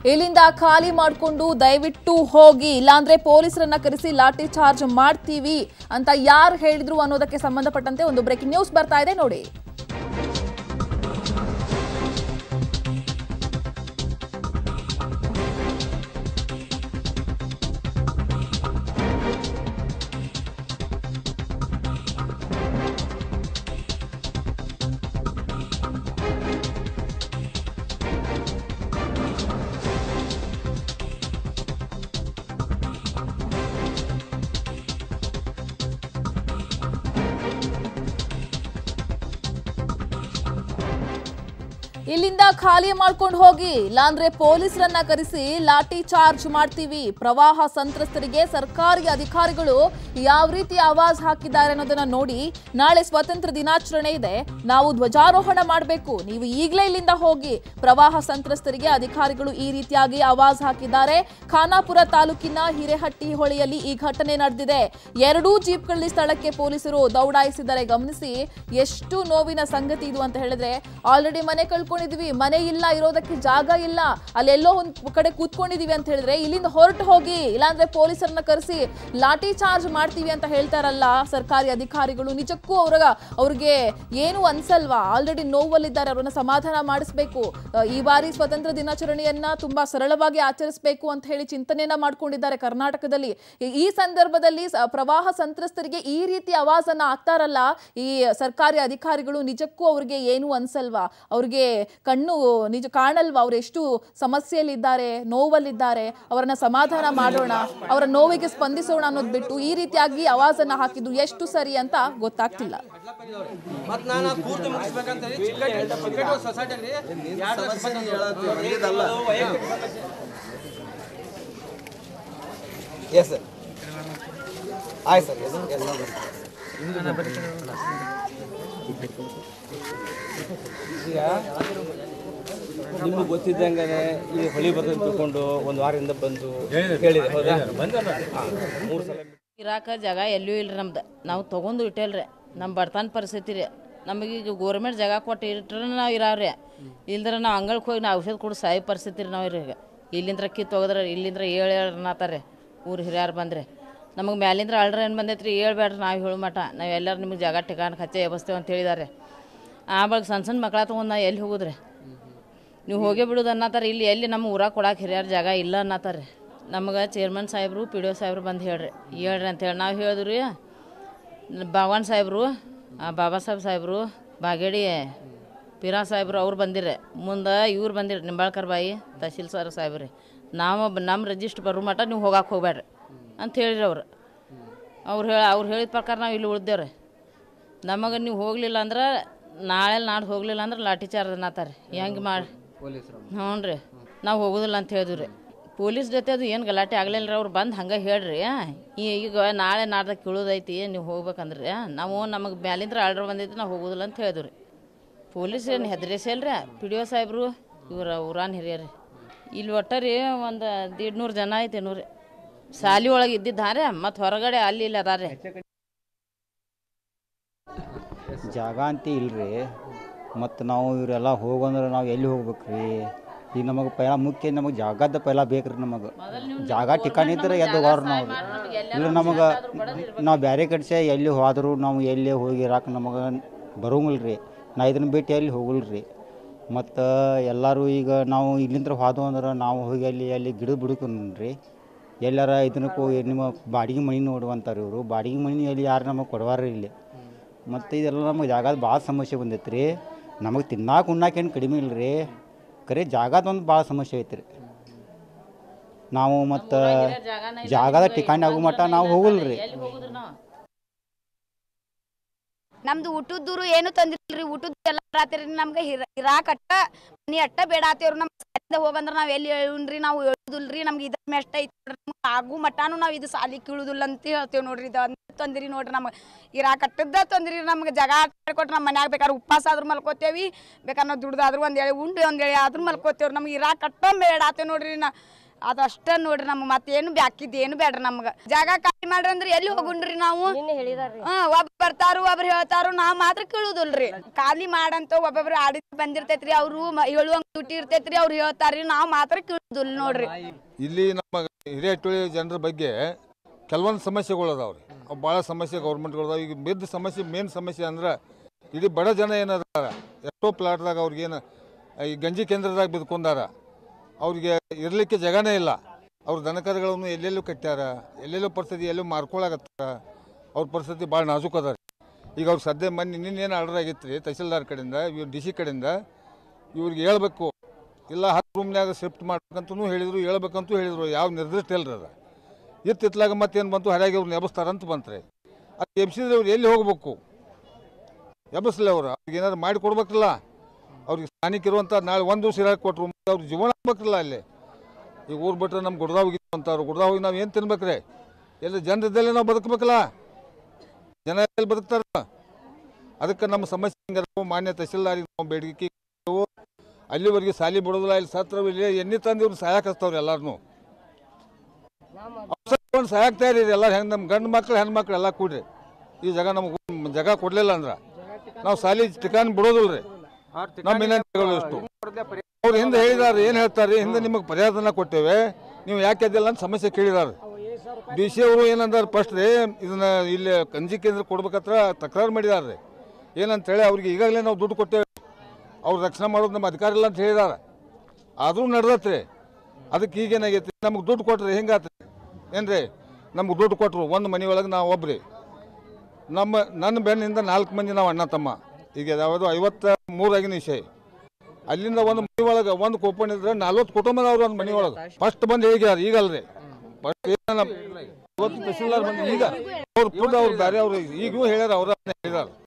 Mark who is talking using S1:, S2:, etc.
S1: ಇಲ್ಲಿಂದ ಖಾಲಿ ಮಾಡಿಕೊಂಡು ದಯವಿಟ್ಟು ಹೋಗಿ ಇಲ್ಲಾಂದ್ರೆ ಪೊಲೀಸರನ್ನ ಕರೆಸಿ ಲಾಠಿ ಚಾರ್ಜ್ ಮಾಡ್ತೀವಿ ಅಂತ ಯಾರು ಹೇಳಿದ್ರು ಅನ್ನೋದಕ್ಕೆ ಸಂಬಂಧಪಟ್ಟಂತೆ ಒಂದು ಬ್ರೇಕಿಂಗ್ ನ್ಯೂಸ್ ಬರ್ತಾ ಇದೆ ನೋಡಿ ಇಲ್ಲಿಂದ ಖಾಲಿ ಮಾಡ್ಕೊಂಡು ಹೋಗಿ ಇಲ್ಲಾಂದ್ರೆ ಪೊಲೀಸರನ್ನ ಕರೆಸಿ ಲಾಠಿ ಚಾರ್ಜ್ ಮಾಡ್ತೀವಿ ಪ್ರವಾಹ ಸಂತ್ರಸ್ತರಿಗೆ ಸರ್ಕಾರಿ ಅಧಿಕಾರಿಗಳು ಯಾವ ರೀತಿ ಆವಾಜ್ ಹಾಕಿದ್ದಾರೆ ಅನ್ನೋದನ್ನ ನೋಡಿ ನಾಳೆ ಸ್ವಾತಂತ್ರ್ಯ ದಿನಾಚರಣೆ ಇದೆ ನಾವು ಧ್ವಜಾರೋಹಣ ಮಾಡಬೇಕು ನೀವು ಈಗಲೇ ಇಲ್ಲಿಂದ ಹೋಗಿ ಪ್ರವಾಹ ಸಂತ್ರಸ್ತರಿಗೆ ಅಧಿಕಾರಿಗಳು ಈ ರೀತಿಯಾಗಿ ಆವಾಜ್ ಹಾಕಿದ್ದಾರೆ ಖಾನಾಪುರ ತಾಲೂಕಿನ ಹಿರೇಹಟ್ಟಿ ಹೊಳೆಯಲ್ಲಿ ಈ ಘಟನೆ ನಡೆದಿದೆ ಎರಡೂ ಜೀಪ್ಗಳಲ್ಲಿ ಸ್ಥಳಕ್ಕೆ ಪೊಲೀಸರು ದೌಡಾಯಿಸಿದ್ದಾರೆ ಗಮನಿಸಿ ಎಷ್ಟು ನೋವಿನ ಸಂಗತಿ ಇದು ಅಂತ ಹೇಳಿದ್ರೆ ಆಲ್ರೆಡಿ ಮನೆ ಕಳ್ಕೊಂಡಿದೀವಿ ಮನೆ ಇಲ್ಲ ಇರೋದಕ್ಕೆ ಜಾಗ ಇಲ್ಲ ಅಲ್ಲೆಲ್ಲೋ ಒಂದ್ ಕಡೆ ಕೂತ್ಕೊಂಡಿದೀವಿ ಅಂತ ಹೇಳಿದ್ರೆ ಇಲ್ಲಿಂದ ಹೊರಟು ಹೋಗಿ ಇಲ್ಲಾಂದ್ರೆ ಪೊಲೀಸರನ್ನ ಕರೆಸಿ ಲಾಠಿ ಚಾರ್ಜ್ ಮಾಡ್ತೀವಿ ಅಂತ ಹೇಳ್ತಾರಲ್ಲ ಸರ್ಕಾರಿ ಅಧಿಕಾರಿಗಳು ನಿಜಕ್ಕೂ ಅವ್ರಗ ಅವ್ರಿಗೆ ಏನು ಅನ್ಸಲ್ವಾ ಆಲ್ರೆಡಿ ನೋವಲ್ಲಿದ್ದಾರೆ ಅವ್ರನ್ನ ಸಮಾಧಾನ ಮಾಡಿಸ್ಬೇಕು ಅಹ್, ಈ ಬಾರಿ ಸ್ವತಂತ್ರ ದಿನಾಚರಣೆಯನ್ನ ತುಂಬಾ ಸರಳವಾಗಿ ಆಚರಿಸಬೇಕು ಅಂತ ಹೇಳಿ ಚಿಂತನೆಯನ್ನ ಮಾಡ್ಕೊಂಡಿದ್ದಾರೆ ಕರ್ನಾಟಕದಲ್ಲಿ ಈ- ಈ ಸಂದರ್ಭದಲ್ಲಿ ಸ- ಪ್ರವಾಹ ಸಂತ್ರಸ್ತರಿಗೆ ಈ ರೀತಿ ಆವಾಜನ್ನ ಆಗ್ತಾರಲ್ಲ ಈ ಸರ್ಕಾರಿ ಅಧಿಕಾರಿಗಳು ನಿಜಕ್ಕೂ ಅವ್ರಿಗೆ ಏನು ಅನ್ಸಲ್ವಾ ಅವ್ರಿಗೆ ಕಣ್ಣು ನಿಜ ಕಾಣಲ್ವಾ ಅವ್ರು ಎಷ್ಟು ಸಮಸ್ಯೆಯಲ್ಲಿದ್ದಾರೆ ನೋವಲ್ಲಿದ್ದಾರೆ ಅವರನ್ನ ಸಮಾಧಾನ ಮಾಡೋಣ ಅವರ ನೋವಿಗೆ ಸ್ಪಂದಿಸೋಣ ಅನ್ನೋದು ಬಿಟ್ಟು ಈ ರೀತಿಯಾಗಿ ಆವಾಜನ್ನ ಹಾಕಿದ್ದು ಎಷ್ಟು ಸರಿ ಅಂತ ಗೊತ್ತಾಗ್ತಿಲ್ಲ
S2: ಮತ್ ನಾನು ಪೂರ್ತಿ ಮುಗಿಸ್ಬೇಕಂತ ಹೇಳಿ ಚಿಕ್ಕಟ್ ಚಿಕ್ಕಟ್ ಸೊಸೈಟಿ ಎರಡು ವರ್ಷ
S3: ಎಸ್ ಸರ್ ಆಯ್ತು ಸರ್ ಎಸ್ ಎಸ್
S2: ಈಗ ನಿಮ್ಗೆ ಗೊತ್ತಿದ್ದಂಗೆ ಈ ಹೊಳಿ ಬರ್ತದೆ ತಿಳ್ಕೊಂಡು ಒಂದು ವಾರದಿಂದ ಬಂದು ಹೇಳಿದೆ ಹೌದಾ ಹಾಂ, ಮೂರು ಸಲ
S4: ಇರಾಕ ಜಾಗ ಎಲ್ಲೂ ಇಲ್ರಿ ನಮ್ದು ನಾವು ತೊಗೊಂಡು ಇಟ್ಟೇಲ್ರಿ ನಮ್ಮ ಬಡತನ ಪರಿಸ್ಥಿತಿ ರೀ ನಮಗೀಗ ಗೋರ್ಮೆಂಟ್ ಜಾಗ ಕೊಟ್ಟು ಇಟ್ರೆ ನಾವು ಇರಾವ್ರಿ ಇಲ್ದ್ರೆ ನಾವು ಅಂಗಳಕ್ಕೆ ಹೋಗಿ ನಾವು ಔಷಧ ಕೊಡು ಸಾಯಿ ಪರಿಸ್ಥಿತಿ ರೀ ನಾವು ಈಗ ಇಲ್ಲಿಂದ್ರ ಕಿತ್ತು ಹೋಗಿದ್ರೆ ಇಲ್ಲಿಂದ್ರ ಏಳು ಏಳು ಅನ್ನತಾರೆ ಊರು ಹಿರಿಯರು ಬಂದ್ರೆ ನಮಗೆ ಮ್ಯಾಲಿಂದ್ರ ಅಳ್ರ ಏನು ಬಂದೈತ್ರಿ ಹೇಳ್ಬೇಡ್ರಿ ನಾವು ಹೇಳೋ ಮಟ ನಾವು ಎಲ್ಲರೂ ನಿಮಗೆ ಜಾಗ ಟಿಕಾಣಕ್ಕೆ ಹಚ್ಚೆ ಎಬಸ್ತೇವೆ ಅಂತ ಹೇಳಿದ್ದಾರೆ ಆವಾಗ ಸಣ್ಣ ಸಣ್ಣ ಮಕ್ಕಳ ತೊಗೊಂಡು ನಾ ಎಲ್ಲಿ ಹೋಗುದ್ರಿ ನೀವು ಹೋಗೇ ಬಿಡೋದು ಅನ್ನತ್ತಾರ ಇಲ್ಲಿ ಎಲ್ಲಿ ನಮ್ಮ ಊರಾಗ ಕೊಡಕ್ಕೆ ಹಿರಿಯರ ಜಾಗ ಇಲ್ಲ ಅನ್ನತ್ತಾರೆ ನಮಗೆ ಚೇರ್ಮನ್ ಸಾಹೇಬರು ಪಿ ಡಿ ಒ ಸಾಹೇಬ್ರು ಬಂದು ಹೇಳ್ರಿ ಹೇಳ್ರಿ ಅಂತೇಳಿ ನಾವು ಹೇಳಿದ್ರಿ ಭಗವಾನ್ ಸಾಹೇಬರು ಬಾಬಾ ಸಾಹೇಬ್ ಸಾಹೇಬರು ಬಾಗೇಡಿ ಪಿರಾ ಸಾಹೇಬ್ರು ಅವ್ರು ಬಂದಿರ ಮುಂದೆ ಇವ್ರು ಬಂದಿರಿ ನಿಂಬಾಳ್ಕರ್ ಬಾಯಿ ತಹಶೀಲ್ ಸರ್ ಸಾಹೇಬ್ರಿ ನಾವು ನಮ್ಮ ರಿಜಿಸ್ಟ್ರ್ ಬರೋ ಮಟ ನೀವು ಹೋಗಕ್ಕೆ ಹೋಗ್ಬೇಡ್ರಿ ಅಂತ ಹೇಳಿರಿ ಅವ್ರು ಅವ್ರು ಹೇಳಿ ಅವ್ರು ಹೇಳಿದ ಪ್ರಕಾರ ನಾವು ಇಲ್ಲಿ ಉಳ್ದೇವ್ರಿ ನಮಗೆ ನೀವು ಹೋಗಲಿಲ್ಲ ಅಂದ್ರೆ ನಾಳೆ ನಾಡ್ದು ಹೋಗಲಿಲ್ಲ ಅಂದ್ರೆ ಲಾಠಿ ಚಾರ್ಜ್ ಅನ್ನತ್ತಾರೆ ಹೆಂಗೆ ಮಾಡಿ ಹ್ಞೂ ರೀ ನಾವು ಹೋಗೋದಿಲ್ಲ ಅಂತ ಹೇಳಿದ್ವಿ ರೀ ಪೊಲೀಸ್ ಜೊತೆ ಅದು ಏನು ಗಲಾಟೆ ಆಗಲಿಲ್ಲ ರೀ ಅವ್ರು ಬಂದು ಹಂಗೆ ಹೇಳ್ರಿ ಈ- ಈಗ ನಾಳೆ ನಾಡ್ದಾಗ ಕೇಳೋದೈತಿ ನೀವು ಹೋಗ್ಬೇಕಂದ್ರಿ ನಾವು ನಮಗೆ ಮ್ಯಾಲಿಂದ್ರ ಆರ್ಡ್ರ್ ಬಂದೈತಿ ನಾವು ಹೋಗೋದಿಲ್ಲ ಅಂತ ಹೇಳಿದ್ವಿ ರೀ ಪೊಲೀಸ್ ಏನು ಹೆದರಿಸಲ್ರಿ ಪಿ ಡಿ ಒ ಸಾಹೇಬ್ರು ಇವ್ರ ಊರಾನ್ ಹಿರಿಯರಿ ಇಲ್ಲಿ ಒಟ್ಟ ರೀ ಒಂದು ದೀಡ್ನೂರು ಜನ ಐತಿ ನೋಡ್ರಿ ಸಾಲಿ ಒಳಗೆ ಇದ್ದಿದ್ದಾರೆ ಮತ್ತು ಹೊರಗಡೆ ಅಲ್ಲಿ ಇಲ್ಲಿ ಅದಾರೆ
S5: ಜಾಗ ಅಂತ ಇಲ್ರಿ ಮತ್ತು ನಾವು ಇವರೆಲ್ಲ ಹೋಗಂದ್ರೆ ನಾವು ಎಲ್ಲಿ ಹೋಗ್ಬೇಕು ರೀ ಈಗ ನಮಗೆ ಪೈಲ ಮುಖ್ಯ ನಮಗೆ ಜಾಗದ ಪೈಲ ಬೇಕು ರೀ ನಮಗೆ ಜಾಗ ಠಿಕಾಣಿ ಇದ್ರೆ ಎದ್ದು ಹೋಗೋರು ನಾವು ಇಲ್ಲ ನಮಗೆ ನಾವು ಬೇರೆ ಕಡೆ ಎಲ್ಲಿ ಹೋದ್ರು ನಾವು ಎಲ್ಲಿ ಹೋಗಿ ಇರಾಕ ನಮಗೆ ಬರೋಂಗಿಲ್ಲ ರೀ ನಾ ಇದನ್ನ ಬಿಟ್ಟು ಎಲ್ಲಿ ಹೋಗಲ್ಲ ರೀ ಮತ್ತು ಎಲ್ಲರೂ ಈಗ ನಾವು ಇಲ್ಲಿಂದ ಹೋದವು ಅಂದ್ರೆ ನಾವು ಹೋಗಿ ಅಲ್ಲಿ ಅಲ್ಲಿ ಗಿಡ ಬಿಡ್ಕೊಂಡ್ರಿ ಎಲ್ಲಾರ ಇದನ್ನಕ್ಕೂ ನಿಮ್ಮ ಬಾಡಿಗೆ ಮನೆ ನೋಡುವಂತಾರೆ ಇವರು ಬಾಡಿಗೆ ಮನೆ ಎಲ್ಲಿ ಯಾರು ನಮಗೆ ಕೊಡವಾರ ಇಲ್ಲಿ ಮತ್ತು ಇದೆಲ್ಲ ನಮಗೆ ಜಾಗದ ಭಾಳ ಸಮಸ್ಯೆ ಬಂದೈತೆ ರೀ ನಮಗೆ ತಿನ್ನಾಕ ಉಣ್ಣಾಕೇನು ಕಡಿಮೆ ಇಲ್ಲ ರೀ ಖರೆ ಜಾಗದೊಂದು ಭಾಳ ಸಮಸ್ಯೆ ಐತೆ ರೀ ನಾವು ಮತ್ತು ಜಾಗದ ಠಿಕಾಣಿ ಆಗೋ ಮಟ್ಟ ನಾವು ಹೋಗಲ್ಲ ರೀ
S4: ಎಲ್ಲಿ ಹೋಗುದ್ರಿ ನಾವು
S6: ನಮ್ದು ಊಟದ್ದೂರು ಏನು ತಂದಿಲ್ರಿ ಊಟದ ಎಲ್ಲ ರಾತ್ರಿ ನಮ್ಗೆ ಹಿರ ಇರಾಕ್ ಅಟ್ಟ ಮನಿ ಅಟ್ಟ ಬೇಡ ಆತೇವ್ರಿ ನಮ್ ಸಾಲಿಂದ ಹೋಗಂದ್ರ ನಾವ್ ಎಲ್ಲಿ ಹೇಳುನ್ರಿ ನಾವು ಹೇಳುದಿಲ್ರಿ ನಮ್ಗೆ ಇದ್ರ ಮೆಷ್ಟ ಐತಿ ನಮ್ಗ್ ಆಗು ಮಟಾನು ನಾವ್ ಇದು ಸಾಲಿ ಕೀಳುದಿಲ್ಲ ಅಂತ ಹೇಳ್ತೇವ್ ನೋಡ್ರಿ ಇದು ಅಂದ್ ತೊಂದ್ರಿ ನೋಡ್ರಿ ನಮ್ಗೆ ಇರಾಕ್ ಅಟ್ಟದ ತೊಂದ್ರಿ ನಮ್ಗೆ ಜಾಗ ಕೊಟ್ಟು ನಮ್ಮ ಮನ್ಯಾಗ ಬೇಕಾದ್ರೆ ಉಪವಾಸ ಆದ್ರೂ ಮಲ್ಕೋತೇವಿ ಬೇಕಾದ್ರೆ ನಾವು ದುಡ್ದಾದ್ರೂ ಒಂದ್ ಹೇಳಿ ಉಂಡು ಒಂದ್ ಹೇಳಿ ಆದ್ರೂ ಮಲ್ಕೋತೇವ್ರಿ ನಮ್ಗೆ ಇರಾಕ್ ಅಟ್ಟ ಬೇಡ ಆತೇವ್ ನೋಡ್ರಿ ನಾ ಅದು ಅಷ್ಟ ನೋಡ್ರಿ ನಮ್ಗೆ ಮತ್ತೇನು ಬ್ಯಾಕಿದ್ ಏನು ಬೇಡ್ರಿ ನಮ್ಗೆ ಜಾಗ ಖಾಲಿ ಮಾಡ್ರಿ ಅಂದ್ರೆ ಎಲ್ಲಿ ಹೋಗುಣ್ರಿ ನಾವು ಹಾ ಒಬ್ಬ ಬರ್ತಾರು ಒಬ್ರು ಹೇಳ್ತಾರು ನಾವ್ ಮಾತ್ರ ಕೇಳುದಿಲ್ರಿ ಖಾಲಿ ಮಾಡಂತ ಒಬ್ಬೊಬ್ರು ಆಡಿ ಬಂದಿರ್ತೈತ್ರಿ ಅವ್ರು ಮ- ಹೇಳುವಂಗ್ ದುಡ್ಡು ಇರ್ತೈತ್ರಿ ಅವ್ರು ಹೇಳ್ತಾರ್ರಿ ನಾವ್ ಮಾತ್ರ ಕೇಳುದಿಲ್ಲ ನೋಡ್ರಿ
S7: ಇಲ್ಲಿ ನಮ್ಮ ಹಿರಿಯಟೊಳಿ ಜನರ ಬಗ್ಗೆ ಕೆಲವೊಂದು ಸಮಸ್ಯೆಗಳು ಅದಾವ್ರಿ ಅವು ಭಾಳ ಸಮಸ್ಯೆ ಗೌರ್ಮೆಂಟ್ಗಳು ಅದಾವ ಈಗ ಬಿದ್ದ ಸಮಸ್ಯೆ ಮೇನ್ ಸಮಸ್ಯೆ ಅಂದ್ರೆ ಇಡೀ ಬಡ ಜನ ಏನದಾರ ಎಷ್ಟೋ ಪ್ಲಾಟ್ದಾಗ ಅವ್ರಿಗೇನು ಈ ಗಂಜಿ ಕೇಂದ್ರದಾಗ ಬಿದ್ಕೊಂಡಾರ ಅವ್ರಿಗೆ ಇರಲಿಕ್ಕೆ ಜಗನೇ ಇಲ್ಲ ಅವ್ರ ದನಕರುಗಳನ್ನು ಎಲ್ಲೆಲ್ಲೂ ಕಟ್ಟ್ಯಾರ ಎಲ್ಲೆಲ್ಲೋ ಪರಿಸ್ಥಿತಿ ಎಲ್ಲೋ ಮಾರ್ಕೊಳಕತ್ತಾರ ಅವ್ರ ಪರಿಸ್ಥಿತಿ ಭಾಳ ನಾಜೂಕ್ ಅದ ಈಗ ಅವ್ರು ಸದ್ಯ ಮೊನ್ನೆ ನಿನ್ನೇನು ಆರ್ಡರ್ ಆಗಿತ್ತು ರೀ ತಹಸೀಲ್ದಾರ್ ಕಡೆಯಿಂದ ಇವ್ರು ಡಿ ಸಿ ಕಡೆಯಿಂದ ಇವ್ರಿಗೆ ಹೇಳ್ಬೇಕು ಇಲ್ಲ ಹತ್ತು ರೂಮ್ನ್ಯಾಗ ಶಿಫ್ಟ್ ಮಾಡ್ಬೇಕಂತೂ ಹೇಳಿದ್ರು ಹೇಳ್ಬೇಕಂತೂ ಹೇಳಿದ್ರು ಯಾವ ನಿರ್ದಿಷ್ಟ ಇಲ್ರಿ ಅದ ಇತ್ತಿತ್ಲಾಗ ಮತ್ತೇನು ಬಂತು ಹರಿಯಾಗಿ ಅವ್ರು ಎಬ್ಬಿಸ್ತಾರಂತ ಬಂತ್ರಿ ಅದು ಎಬ್ಸಿದ್ರೆ ಅವ್ರು ಎಲ್ಲಿ ಹೋಗ್ಬೇಕು ಎಬ್ಬಿಸ್ಲಿ ಅವ್ರು ಅವ್ರಿಗೆ ಏನಾದ್ರು ಮಾಡಿ ಕೊಡ್ಬೇಕಲ್ಲ ಅವ್ರಿಗೆ ಸ್ಥಾನಿಕ ಇರುವಂಥ ನಾಳೆ ಒಂದು ದಿವಸ ಇರಾಕ್ ಕೊಟ್ರು ಮತ್ತೆ ಅವ್ರ ಜೀವನ ಆಗ್ಬೇಕಲ್ಲ ಅಲ್ಲಿ ಈಗ ಊರು ಬಿಟ್ರೆ ನಮ್ಮ ಗುಡ್ದಾವ್ ಹೋಗಿತ್ತು ಅಂತಾರು ಗುಡ್ದಾವ್ ಹೋಗಿ ನಾವು ಏನು ತಿನ್ಬೇಕ್ರಿ ಎಲ್ಲ ಜನರಿದ್ದಲ್ಲೇ ನಾವು ಬದುಕಬೇಕಲ್ಲ ಜನ ಎಲ್ಲಿ ಬದುಕ್ತಾರ ಅದಕ್ಕೆ ನಮ್ಮ ಸಮಸ್ಯೆ ಹಿಂಗೆ ಅದಾವು. ಮಾನ್ಯ ತಹಸೀಲ್ದಾರಿಗೆ ನಾವು ಬೇಡಿಕೆ ಇಟ್ಟೆವು. ಅಲ್ಲಿವರೆಗೆ ಸಾಲಿ ಬಿಡೋದಿಲ್ಲ ಇಲ್ಲಿ ಸತ್ರ ಇಲ್ಲಿ ಎಣ್ಣೆ ತಂದು ಇವ್ರು ಸಹಾಯಕ್ಕೆ ಹಚ್ತಾವ್ರಿ ಎಲ್ಲಾರನು ಅವ್ರು ಸಹಾಯಕ್ಕೆ ತಯಾರಿ ಎಲ್ಲ ಹೆಂಗೆ ನಮ್ಮ ಗಂಡು ಮಕ್ಳು ಹೆಣ್ಮಕ್ಳು ಎಲ್ಲ ಕೂಡ್ರಿ ಈ ಜಾಗ ನಮ್ಗೆ ಜಾಗ ಕೊಡ್ಲಿಲ್ಲ ಅಂದ್ರ ನಾವು ಸಾಲಿ ಟಿಕಾನ್ ಬಿಡೋದಿಲ್ಲ ರೀ ನಮ್ಮ ವಿನಂತಿಗಳು ಇಷ್ಟು ಅವ್ರು ಹಿಂದೆ ಹೇಳಿದಾರೆ ಏನು ಹೇಳ್ತಾರೆ ಹಿಂದೆ ನಿಮಗೆ ಪರಿಹಾರನ ಕೊಟ್ಟೇವೆ ನೀವು ಯಾಕೆ ಅದಿಲ್ಲ ಅಂತ ಸಮಸ್ಯೆ ಕೇಳಿದಾರೆ ಡಿ ಸಿ ಅವರು ಏನಂದಾರೆ ಫಸ್ಟ್ ರೀ ಇದನ್ನ ಇಲ್ಲಿ ಕಂಜಿ ಕೇಂದ್ರ ಕೊಡ್ಬೇಕತ್ರ ತಕರಾರು ಮಾಡಿದಾರೆ ರೀ ಏನಂತೇಳಿ ಅವ್ರಿಗೆ ಈಗಾಗಲೇ ನಾವು ದುಡ್ಡು ಕೊಟ್ಟೇವೆ ಅವ್ರು ರಕ್ಷಣೆ ಮಾಡೋದು ನಮ್ಮ ಅಧಿಕಾರ ಇಲ್ಲ ಅಂತ ಹೇಳಿದಾರೆ ಆದರೂ ನಡೆದತ್ರಿ ಅದಕ್ಕೆ ಈಗೇನಾಗೈತಿ ನಮ್ಗೆ ದುಡ್ಡು ಕೊಟ್ರಿ ಹಿಂಗಾತ್ರಿ ಏನ್ರಿ ನಮ್ಗೆ ದುಡ್ಡು ಕೊಟ್ಟರು ಒಂದು ಮನೆ ಒಳಗೆ ನಾವು ಒಬ್ರಿ ನಮ್ಮ ನನ್ನ ಬೆನ್ನಿಂದ ನಾಲ್ಕು ಮಂದಿ ನಾವು ಅಣ್ಣ ತಮ್ಮ ಈಗ ಯಾವುದು ಐವತ್ತ ಮೂರಾಗಿನ ವಿಷಯ ಅಲ್ಲಿಂದ ಒಂದು ಮನೆ ಒಳಗೆ ಒಂದು ಕೂಪನ್ ಇದ್ರೆ ನಲ್ವತ್ತು ಕುಟುಂಬದವ್ರು ಒಂದು ಮನೆ ಒಳಗೆ ಫಸ್ಟ್ ಬಂದು ಹೇಗ್ಯಾರ ಈಗ ಅಲ್ರಿ ಫಸ್ಟ್ ಇವತ್ತು ತಹಸೀಲ್ದಾರ್ ಬಂದು ಈಗ ಅವ್ರು ಫುಡ್ ಅವ್ರು ಬೇರೆ ಅವ್ರು ಈಗೂ ಹೇಳ್ಯಾರ ಅವ್ರ ಹೇಳಿದಾರ